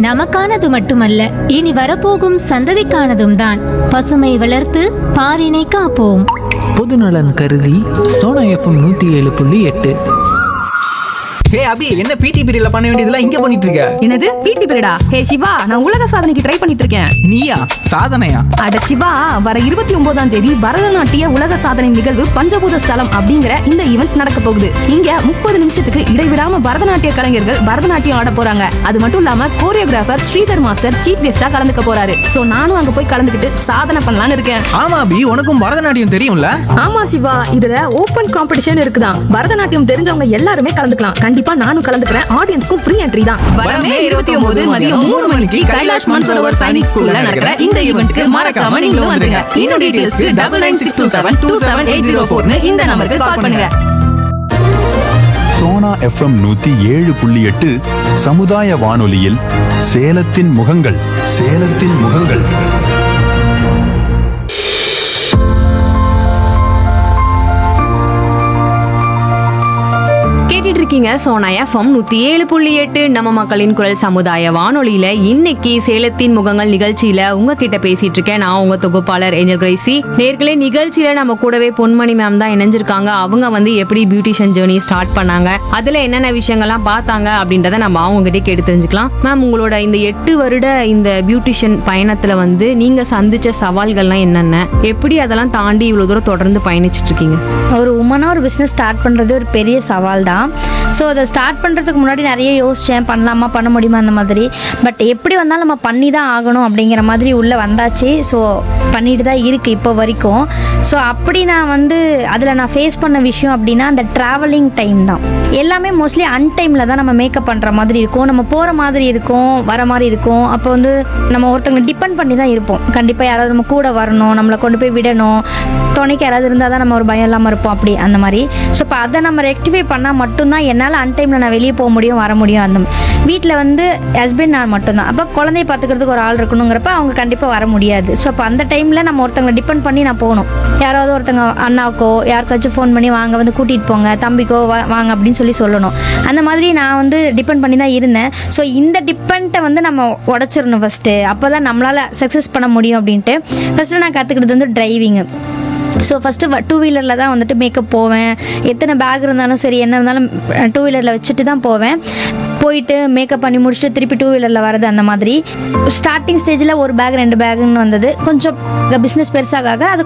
நமக்கானது மட்டுமல்ல இனி வரப்போகும் சந்ததிக்கானதும் தான் பசுமை வளர்த்து பாரினை காப்போம் பொதுநலன் கருதி சோனா எஃப்எம் நூற்றி ஏழு புள்ளி எட்டு ஹே அபி என்ன பிடி பீரியட்ல பண்ண வேண்டியதெல்லாம் இங்க பண்ணிட்டு இருக்க என்னது பிடி பீரியடா ஹே சிவா நான் உலக சாதனைக்கு ட்ரை பண்ணிட்டு இருக்கேன் நீயா சாதனையா அட சிவா வர இருபத்தி ஒன்பதாம் தேதி பரதநாட்டிய உலக சாதனை நிகழ்வு பஞ்சபூத ஸ்தலம் அப்படிங்கிற இந்த ஈவெண்ட் நடக்க போகுது இங்க முப்பது நிமிஷத்துக்கு இடைவிடாம பரதநாட்டிய கலைஞர்கள் பரதநாட்டியம் ஆட போறாங்க அது மட்டும் இல்லாம கோரியோகிராஃபர் ஸ்ரீதர் மாஸ்டர் சீஃப் கெஸ்டா கலந்துக்க போறாரு சோ நானும் அங்க போய் கலந்துக்கிட்டு சாதனை பண்ணலாம்னு இருக்கேன் ஆமா அபி உனக்கும் பரதநாட்டியம் தெரியும்ல ஆமா சிவா இதுல ஓபன் காம்படிஷன் இருக்குதான் பரதநாட்டியம் தெரிஞ்சவங்க எல்லாருமே கலந்துக்கலாம் கண்டிப்பா நானும் கலந்துக்கிறேன் ஆடியன்ஸ்க்கும் ஃப்ரீ என்ட்ரி தான் வரமே 29 மதியம் மூணு மணிக்கு கைலாஷ் மான்சரோவர் சைனிக் ஸ்கூல்ல நடக்கிற இந்த ஈவெண்ட்க்கு மறக்காம நீங்களும் வந்துருங்க இன்னும் டீடைல்ஸ்க்கு double nine six two seven two seven eight zero ஃபோர்னு இந்த நம்பருக்கு கால் பண்ணுங்க சோனா எஃப்எம் நூத்தி ஏழு புள்ளி எட்டு சமுதாய வானொலியில் சேலத்தின் முகங்கள் சேலத்தின் முகங்கள் கேட்டுட்டு இருக்கீங்க சோனா எஃப்எம் நூத்தி ஏழு புள்ளி எட்டு நம்ம மக்களின் குரல் சமுதாய வானொலியில இன்னைக்கு சேலத்தின் முகங்கள் நிகழ்ச்சியில உங்ககிட்ட பேசிட்டு இருக்கேன் நான் உங்க தொகுப்பாளர் ஏஞ்சல் கிரேசி நேர்களே நிகழ்ச்சியில நம்ம கூடவே பொன்மணி மேம் தான் இணைஞ்சிருக்காங்க அவங்க வந்து எப்படி பியூட்டிஷியன் ஜேர்னி ஸ்டார்ட் பண்ணாங்க அதுல என்னென்ன விஷயங்கள்லாம் பார்த்தாங்க அப்படின்றத நம்ம அவங்க கிட்டே கேட்டு தெரிஞ்சுக்கலாம் மேம் உங்களோட இந்த எட்டு வருட இந்த பியூட்டிஷியன் பயணத்துல வந்து நீங்க சந்திச்ச சவால்கள்லாம் என்னென்ன எப்படி அதெல்லாம் தாண்டி இவ்வளவு தூரம் தொடர்ந்து பயணிச்சிட்டு இருக்கீங்க ஒரு உமனாக ஒரு பிஸ்னஸ் ஸ்டார்ட் பண்ணுறது ஒரு பெரிய சவால் தான் ஸோ அதை ஸ்டார்ட் பண்ணுறதுக்கு முன்னாடி நிறைய யோசித்தேன் பண்ணலாமா பண்ண முடியுமா அந்த மாதிரி பட் எப்படி வந்தாலும் நம்ம பண்ணி தான் ஆகணும் அப்படிங்கிற மாதிரி உள்ளே வந்தாச்சு ஸோ பண்ணிட்டு தான் இருக்குது இப்போ வரைக்கும் ஸோ அப்படி நான் வந்து அதில் நான் ஃபேஸ் பண்ண விஷயம் அப்படின்னா அந்த ட்ராவலிங் டைம் தான் எல்லாமே மோஸ்ட்லி அன்டைமில் தான் நம்ம மேக்கப் பண்ணுற மாதிரி இருக்கும் நம்ம போகிற மாதிரி இருக்கும் வர மாதிரி இருக்கும் அப்போ வந்து நம்ம ஒருத்தவங்களை டிபெண்ட் பண்ணி தான் இருப்போம் கண்டிப்பாக யாராவது நம்ம கூட வரணும் நம்மளை கொண்டு போய் விடணும் துணைக்கு யாராவது இருந்தால் தான் நம்ம ஒரு பயம் இல்லாமல் இருப்போம் அப்படி அந்த மாதிரி ஸோ இப்போ அதை நம்ம ரெக்டிஃபை பண்ணால் மட்டும்தான் என்னால் அன்டைமில் நான் வெளியே போக முடியும் வர முடியும் அந்த வீட்டில் வந்து ஹஸ்பண்ட் நான் மட்டும்தான் அப்போ குழந்தைய பார்த்துக்கிறதுக்கு ஒரு ஆள் இருக்கணுங்கிறப்ப அவங்க கண்டிப்பாக வர முடியாது ஸோ அப்போ அந்த டைமில் நம்ம ஒருத்தவங்களை டிபெண்ட் பண்ணி நான் போகணும் யாராவது ஒருத்தங்க அண்ணாவுக்கோ யாருக்காச்சும் ஃபோன் பண்ணி வாங்க வந்து கூட்டிகிட்டு போங்க தம்பிக்கோ வா- வாங்க அப்படின்னு சொல்லி சொல்லணும் அந்த மாதிரி நான் வந்து டிபெண்ட் பண்ணி தான் இருந்தேன் ஸோ இந்த டிபெண்ட்டை வந்து நம்ம உடச்சிடணும் ஃபஸ்ட்டு அப்போ தான் நம்மளால் சக்ஸஸ் பண்ண முடியும் அப்படின்ட்டு ஃபஸ்ட்டு நான் கற்றுக்கிட்டது வந்து டிரைவிங்கு ஸோ ஃபஸ்ட்டு டூ வீலரில் தான் வந்துட்டு மேக்கப் போவேன் எத்தனை பேக் இருந்தாலும் சரி என்ன இருந்தாலும் டூ வீலரில் வச்சுட்டு தான் போவேன் போயிட்டு மேக்கப் பண்ணி முடிச்சுட்டு திருப்பி டூ வீலரில் வரது அந்த மாதிரி ஸ்டார்டிங் ஸ்டேஜில் ஒரு பேக் ரெண்டு பேக்குன்னு வந்தது கொஞ்சம் பிஸ்னஸ் பெருசாக ஆக அது